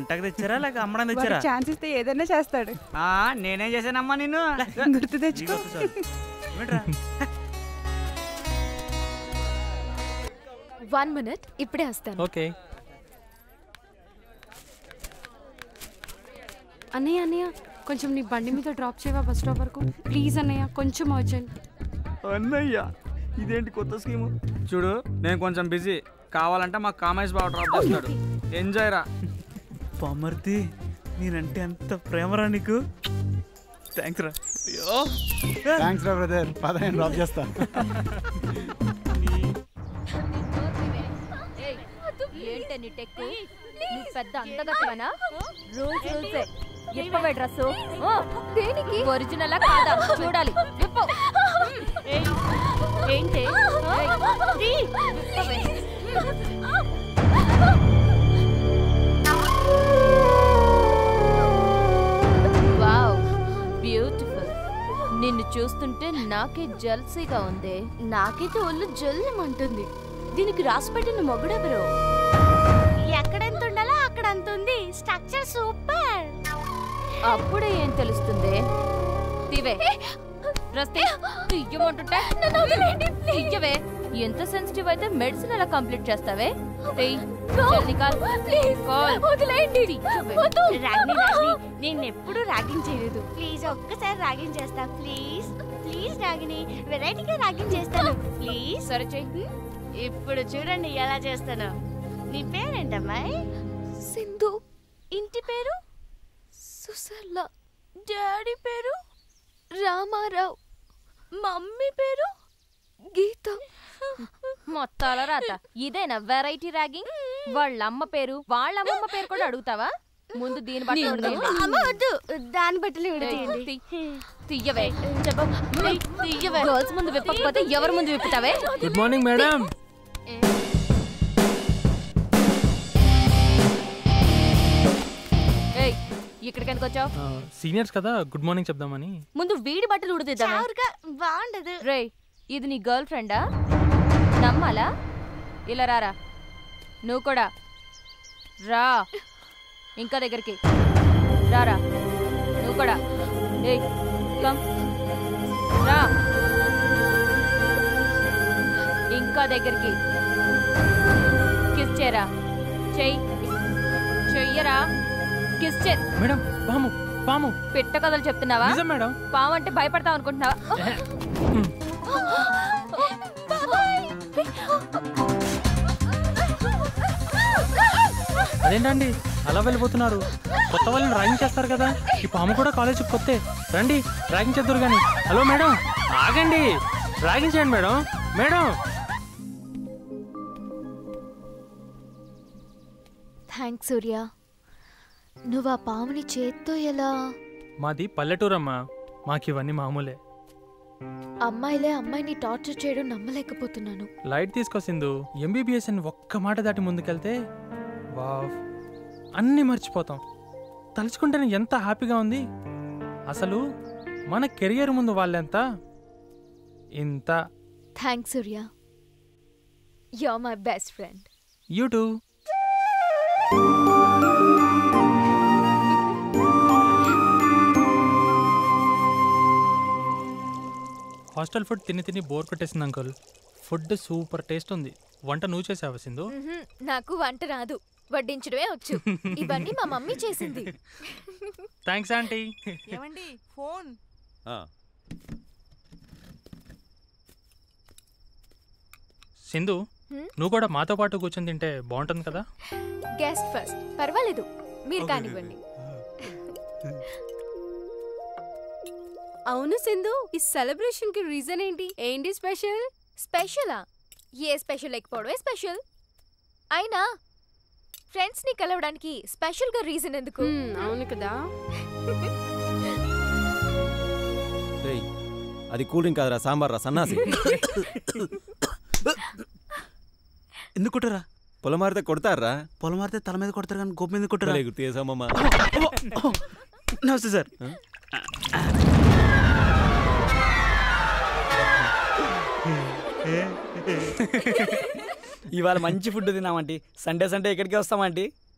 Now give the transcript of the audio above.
తింటాక తెచ్చారా లేక అమ్మడానికి తెచ్చారా ఛాన్స్ ఇస్తే ఏదైనా చేస్తాడు ఆ, నేనేం చేశానమ్మా నిన్ను గుర్తు తెచ్చుకో వన్ మినిట్ ఇప్పుడే వస్తాను ఓకే అన్నయ్య అన్నయ్య కొంచెం నీ బండి మీద డ్రాప్ చేయవా బస్ స్టాప్ వరకు ప్లీజ్ అన్నయ్య కొంచెం అర్జెంట్ అన్నయ్య ఇదేంటి కొత్త స్కీము చూడు నేను కొంచెం బిజీ కావాలంటే మా కామేష్ బాబు డ్రాప్ చేస్తాడు ఎంజాయ్ రా పామర్తి నేనంటే అంత ప్రేమరా నీకు థ్యాంక్స్ రా అయ్యో థ్యాంక్స్ రా బ్రదర్ పద నేను డ్రాప్ చేస్తా ఏంటే నీ టెక్కు నువ్వు పెద్ద అందగత్తవనా రూల్స్ రూల్సే ఇప్పవే డ్రెస్ దేనికి ఒరిజినల్ కాదా చూడాలి విప్పు ఏంటి వావ్ బ్యూటిఫుల్ నిన్ను చూస్తుంటే నాకే జల్సీగా ఉంది నాకైతే ఒళ్ళు జల్లమంటుంది దీనికి రాసి పెట్టిన మొగుడెవరు ఎక్కడెంత ఉండాలో అక్కడ అంత ఉంది స్ట్రక్చర్ సూపర్ అప్పుడే ఏం తెలుస్తుంది తీవే రస్తే తీయమంటుంటే తీయవే ఎంత సెన్సిటివ్ అయితే మెడిసిన్ ఎలా కంప్లీట్ చేస్తావే తెయ్. జల్దీ కాల్. కాల్. తీయవే. రాగిని రాగిని నేను ఎప్పుడు రాగింగ్ చేయలేదు ప్లీజ్ ఒక్కసారి రాగింగ్ చేస్తా ప్లీజ్ ప్లీజ్ రాగిని వెరైటీగా రాగింగ్ చేస్తాను ప్లీజ్ సరే చెయ్యి ఇప్పుడు చూడండి ఎలా చేస్తాను నీ పేరేంటమ్మాయి సింధు ఇంటి పేరు సుసల్ల డాడీ పేరు రామారావు మమ్మీ పేరు గీత మొత్తాల రాత ఇదేనా వెరైటీ ర్యాగింగ్ వాళ్ళ అమ్మ పేరు వాళ్ళ అమ్మమ్మ పేరు కూడా అడుగుతావా ముందు దీని బట్టి అమ్మ వద్దు దాని బట్టలు విడతీయండి తీయవే చెప్పు తీయవే గర్ల్స్ ముందు విప్పకపోతే ఎవరి ముందు విప్పుతావే గుడ్ మార్నింగ్ మేడం ఏయ్ ఇక్కడికి ఎందుకు వచ్చావు సీనియర్స్ కదా గుడ్ మార్నింగ్ చెప్దామని ముందు వీడి బట్టలు ఉడిదిద్దామా చౌరుగా బాగుండదు రే ఇది నీ గర్ల్ ఫ్రెండా నమ్మాలా ఇలా రారా నువ్వు కూడా రా ఇంకా దగ్గరికి రారా నువ్వు కూడా ఏయ్ కమ్ రా ఇంకా దగ్గరికి కిస్ చేయరా చెయ్యి చెయ్యరా కిస్ చే మేడం పాము పాము పిట్ట కథలు చెప్తున్నావా నిజం మేడం పాము అంటే భయపడతావు అనుకుంటున్నావా అదేంటండి అలా వెళ్ళిపోతున్నారు కొత్త వాళ్ళని ర్యాగింగ్ చేస్తారు కదా ఈ పాము కూడా కాలేజ్ కొత్తే రండి ర్యాగింగ్ చేద్దరు కానీ హలో మేడం ఆగండి ర్యాగింగ్ చేయండి మేడం మేడం థ్యాంక్స్ సూర్య నువ్వు ఆ పాముని చేత్తో ఎలా మాది పల్లెటూరమ్మా మాకు ఇవన్నీ మామూలే అమ్మాయిలే అమ్మాయిని టార్చర్ చేయడం నమ్మలేకపోతున్నాను లైట్ తీసుకొచ్చిందు ఎంబీబీఎస్ అని ఒక్క మాట దాటి ముందుకెళ్తే వావ్ అన్నీ మర్చిపోతాం తలుచుకుంటేనే ఎంత హ్యాపీగా ఉంది అసలు మన కెరియర్ ముందు వాళ్ళెంత ఇంత thanks Surya you my best friend యూట్యూ హాస్టల్ ఫుడ్ తిని తిని బోర్ కొట్టేసింది అంకుల్ ఫుడ్ సూపర్ టేస్ట్ ఉంది వంట నువ్వు చేసావా సింధు నాకు వంట రాదు వడ్డించడమే వచ్చు ఇవన్నీ మా మమ్మీ చేసింది థ్యాంక్స్ ఆంటీ ఏమండి ఫోన్ సింధు హ్మ్? నువ్వు కూడా మాతో పాటు కూర్చొని తింటే బాగుంటుంది కదా గెస్ట్ ఫస్ట్ పర్వాలేదు మీరు కానివ్వండి అవును సింధు ఈ సెలబ్రేషన్ కి రీజన్ ఏంటి ఏంటి స్పెషల్ స్పెషలా ఏ స్పెషల్ లేకపోవడమే స్పెషల్ అయినా ఫ్రెండ్స్ ని కలవడానికి స్పెషల్ గా రీజన్ ఎందుకు అవును కదా రేయ్ అది కూల్ డ్రింక్ కాదురా సాంబార్ రా సన్నాసి ఎందుకు కొట్టరా పొలం మారితే కొడతారా పొలం మారితే తల మీద కొడతారు కానీ గొప్ప మీద కొట్టరా భలే గుర్తు చేసామమ్మా నమస్తే సార్ ఇవాళ మంచి ఫుడ్ తిన్నామంటి సండే సండే ఎక్కడికి వస్తామంటి